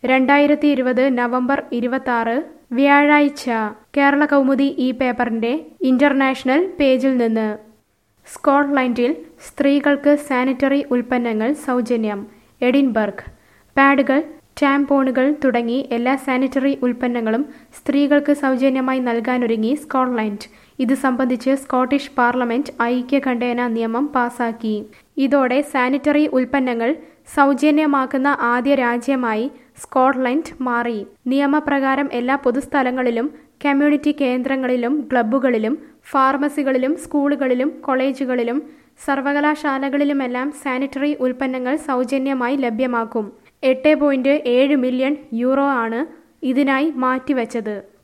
രണ്ടായിരത്തി ഇരുപത് നവംബർ ഇരുപത്തി വ്യാഴാഴ്ച കേരള കൗമുദി ഈ പേപ്പറിന്റെ ഇന്റർനാഷണൽ പേജിൽ നിന്ന് സ്കോട്ട്ലൻഡിൽ സ്ത്രീകൾക്ക് സാനിറ്ററി ഉൽപ്പന്നങ്ങൾ സൗജന്യം എഡിൻബർഗ് പാഡുകൾ ടാംപോണുകൾ തുടങ്ങി എല്ലാ സാനിറ്ററി ഉൽപ്പന്നങ്ങളും സ്ത്രീകൾക്ക് സൗജന്യമായി നൽകാനൊരുങ്ങി സ്കോട്ട്ലൻഡ് ഇത് സംബന്ധിച്ച് സ്കോട്ടിഷ് പാർലമെന്റ് ഐക്യകണ്ഠേന നിയമം പാസാക്കി ഇതോടെ സാനിറ്ററി ഉൽപ്പന്നങ്ങൾ സൗജന്യമാക്കുന്ന ആദ്യ രാജ്യമായി സ്കോട്ട്ലൻഡ് മാറി നിയമപ്രകാരം എല്ലാ പൊതുസ്ഥലങ്ങളിലും കമ്മ്യൂണിറ്റി കേന്ദ്രങ്ങളിലും ക്ലബ്ബുകളിലും ഫാർമസികളിലും സ്കൂളുകളിലും കോളേജുകളിലും സർവകലാശാലകളിലുമെല്ലാം സാനിറ്ററി ഉൽപ്പന്നങ്ങൾ സൗജന്യമായി ലഭ്യമാക്കും എട്ട് പോയിന്റ് ഏഴ് മില്യൺ യൂറോ ആണ് ഇതിനായി മാറ്റിവെച്ചത്